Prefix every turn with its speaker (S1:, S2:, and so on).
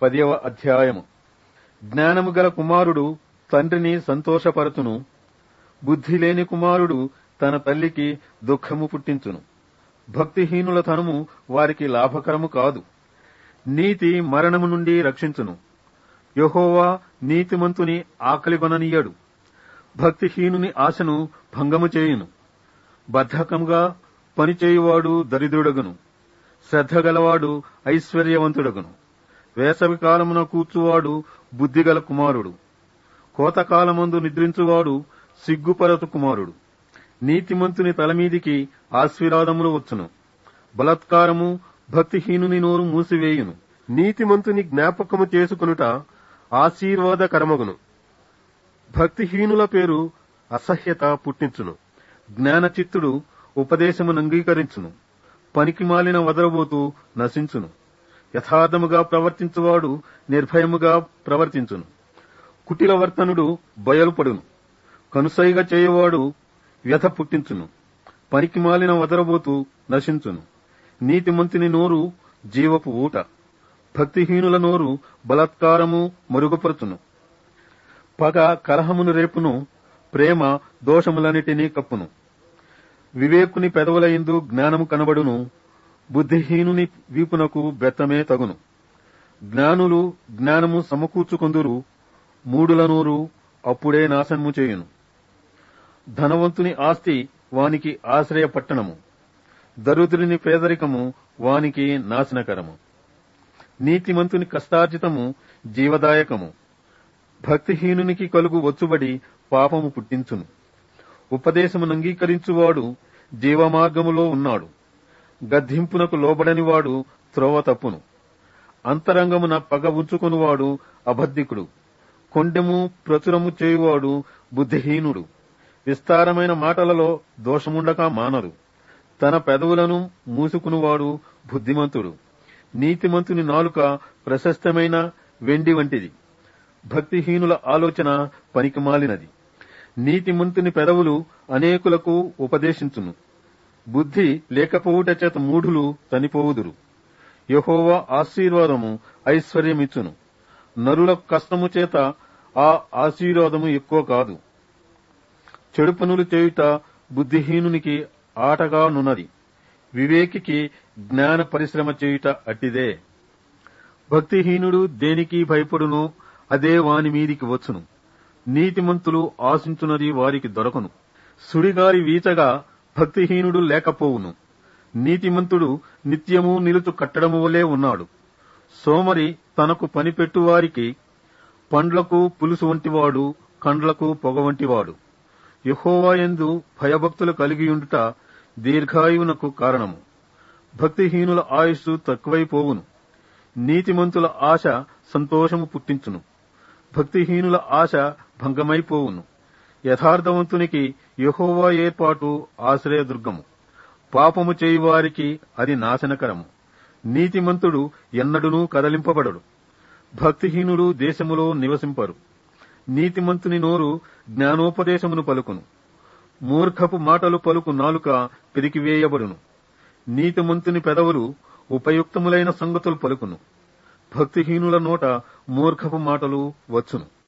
S1: పదవ అధ్యాయము జ్ఞానము గల కుమారుడు తండ్రిని సంతోషపరచును బుద్ధి లేని కుమారుడు తన తల్లికి దుఃఖము పుట్టించును భక్తిహీనుల తనము వారికి లాభకరము కాదు నీతి మరణము నుండి రక్షించును యహోవా నీతిమంతుని ఆకలిగొననీయడు భక్తిహీనుని ఆశను భంగము చేయును బద్ధకముగా పనిచేయువాడు దరిద్రుడగును శ్రద్ధ గలవాడు ఐశ్వర్యవంతుడగును వేసవి కాలమున కూర్చువాడు బుద్ధిగల కుమారుడు కోతకాలమందు నిద్రించువాడు సిగ్గుపరతు కుమారుడు నీతిమంతుని తలమీదికి ఆశీర్వాదములు వచ్చును బలత్కారము భక్తిహీనుని నోరు మూసివేయును నీతిమంతుని జ్ఞాపకము చేసుకొనుట ఆశీర్వాదకరమగును భక్తిహీనుల పేరు అసహ్యత పుట్టించును జ్ఞానచిత్తుడు ఉపదేశమును అంగీకరించును పనికి మాలిన వదలబోతూ నశించును యథార్థముగా ప్రవర్తించువాడు నిర్భయముగా ప్రవర్తించును కుటిలవర్తనుడు బయలుపడును కనుసైగ చేయవాడు వ్యధ పుట్టించును పనికి మాలిన వదలబోతూ నశించును నీతిమంతుని నోరు జీవపు ఊట భక్తిహీనుల నోరు బలాత్కారము మరుగుపరుచును పగ కలహమును రేపును ప్రేమ దోషములన్నిటినీ కప్పును వివేకుని పెదవుల ఎందు జ్ఞానము కనబడును బుద్ధిహీనుని వీపునకు బెత్తమే తగును జ్ఞానులు జ్ఞానము సమకూర్చుకొందురు మూడుల నోరు అప్పుడే నాశనము చేయును ధనవంతుని ఆస్తి వానికి ఆశ్రయ పట్టణము దరిద్రుని పేదరికము వానికి నాశనకరము నీతిమంతుని కష్టార్జితము జీవదాయకము భక్తిహీనునికి కలుగు వచ్చుబడి పాపము పుట్టించును ఉపదేశమును అంగీకరించువాడు జీవమార్గములో ఉన్నాడు గద్దింపునకు లోబడనివాడు త్రోవ తప్పును అంతరంగమున పగ ఉంచుకునివాడు అబద్ధికుడు కొండెము ప్రచురము చేయువాడు బుద్ధిహీనుడు విస్తారమైన మాటలలో దోషముండక మానరు తన పెదవులను మూసుకునివాడు బుద్ధిమంతుడు నీతిమంతుని నాలుక ప్రశస్తమైన వెండి వంటిది భక్తిహీనుల ఆలోచన పనికిమాలినది నీతిమంతుని పెదవులు అనేకులకు ఉపదేశించును బుద్ధి లేకపోవుట చేత మూఢులు చనిపోవుదురు యహోవా ఆశీర్వాదము ఐశ్వర్యమిచ్చును నరుల కష్టము చేత ఆ ఆశీర్వాదము ఎక్కువ కాదు చెడు పనులు చేయుట బుద్ధిహీనునికి ఆటగా నున్నది వివేకికి జ్ఞాన పరిశ్రమ చేయుట అట్టిదే భక్తిహీనుడు దేనికి భయపడునో అదే వాని మీదికి వచ్చును నీతిమంతులు ఆశించున్నది వారికి దొరకను సుడిగారి వీచగా భక్తిహీనుడు లేకపోవును నీతిమంతుడు నిత్యము నిలుచు కట్టడము వలె ఉన్నాడు సోమరి తనకు పనిపెట్టువారికి పండ్లకు పులుసు వంటివాడు కండ్లకు పొగ వంటివాడు యహోవాయందు భయభక్తులు కలిగియుండుట దీర్ఘాయువునకు కారణము భక్తిహీనుల ఆయుస్సు తక్కువైపోవును నీతిమంతుల ఆశ సంతోషము పుట్టించును భక్తిహీనుల ఆశ భంగమైపోవును యథార్థవంతునికి యహోవా ఏర్పాటు ఆశ్రయదుర్గము పాపము చేయువారికి అది నాశనకరము నీతిమంతుడు ఎన్నడునూ కదలింపబడడు భక్తిహీనుడు దేశములో నివసింపరు నీతిమంతుని నోరు జ్ఞానోపదేశమును పలుకును మూర్ఖపు మాటలు పలుకు నాలుక పిరికివేయబడును నీతిమంతుని పెదవులు ఉపయుక్తములైన సంగతులు పలుకును భక్తిహీనుల నోట మూర్ఖపు మాటలు వచ్చును